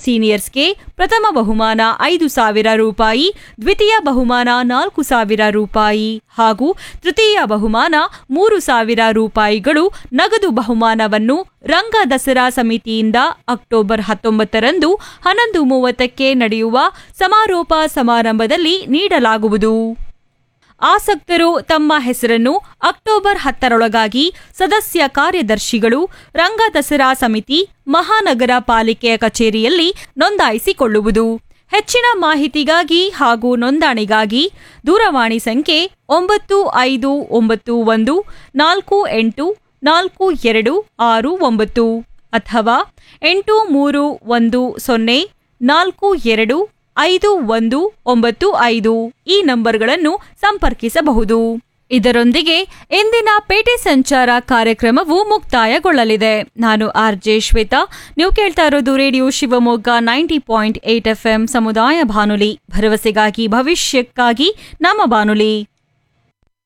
ಸೀನಿಯರ್ಸ್ಗೆ ಪ್ರಥಮ ಬಹುಮಾನ ಐದು ಸಾವಿರ ರೂಪಾಯಿ ದ್ವಿತೀಯ ಬಹುಮಾನ ನಾಲ್ಕು ಸಾವಿರ ರೂಪಾಯಿ ಹಾಗೂ ತೃತೀಯ ಬಹುಮಾನ ಮೂರು ಸಾವಿರ ರೂಪಾಯಿಗಳು ನಗದು ಬಹುಮಾನವನ್ನು ರಂಗ ದಸರಾ ಸಮಿತಿಯಿಂದ ಅಕ್ಟೋಬರ್ ಹತ್ತೊಂಬತ್ತರಂದು ಹನ್ನೊಂದು ಮೂವತ್ತಕ್ಕೆ ನಡೆಯುವ ಸಮಾರೋಪ ಸಮಾರಂಭದಲ್ಲಿ ನೀಡಲಾಗುವುದು ಆಸಕ್ತರು ತಮ್ಮ ಹೆಸರನ್ನು ಅಕ್ಟೋಬರ್ ಹತ್ತರೊಳಗಾಗಿ ಸದಸ್ಯ ಕಾರ್ಯದರ್ಶಿಗಳು ರಂಗ ದಸರಾ ಸಮಿತಿ ಮಹಾನಗರ ಪಾಲಿಕೆಯ ಕಚೇರಿಯಲ್ಲಿ ನೋಂದಾಯಿಸಿಕೊಳ್ಳುವುದು ಹೆಚ್ಚಿನ ಮಾಹಿತಿಗಾಗಿ ಹಾಗೂ ನೋಂದಣಿಗಾಗಿ ದೂರವಾಣಿ ಸಂಖ್ಯೆ ಒಂಬತ್ತು ಐದು ಒಂಬತ್ತು ಒಂದು ನಾಲ್ಕು ಎಂಟು ನಾಲ್ಕು ಎರಡು ಆರು ಒಂಬತ್ತು ಅಥವಾ ಎಂಟು ಮೂರು ಒಂದು ಸೊನ್ನೆ ನಾಲ್ಕು ಎರಡು ಐದು ಒಂದು ಒಂಬತ್ತು ಐದು ಈ ನಂಬರ್ಗಳನ್ನು ಸಂಪರ್ಕಿಸಬಹುದು ಇದರೊಂದಿಗೆ ಇಂದಿನ ಪೇಟೆ ಸಂಚಾರ ಕಾರ್ಯಕ್ರಮವು ಮುಕ್ತಾಯಗೊಳ್ಳಲಿದೆ ನಾನು ಆರ್ ಜೆ ಶ್ವೇತಾ ನೀವು ಕೇಳ್ತಾ ಇರೋದು radio Shivamogga ninety point eight F ಸಮುದಾಯ ಬಾನುಲಿ ಭರವಸೆಗಾಗಿ ಭವಿಷ್ಯಕ್ಕಾಗಿ ನಮ್ಮ ಬಾನುಲಿ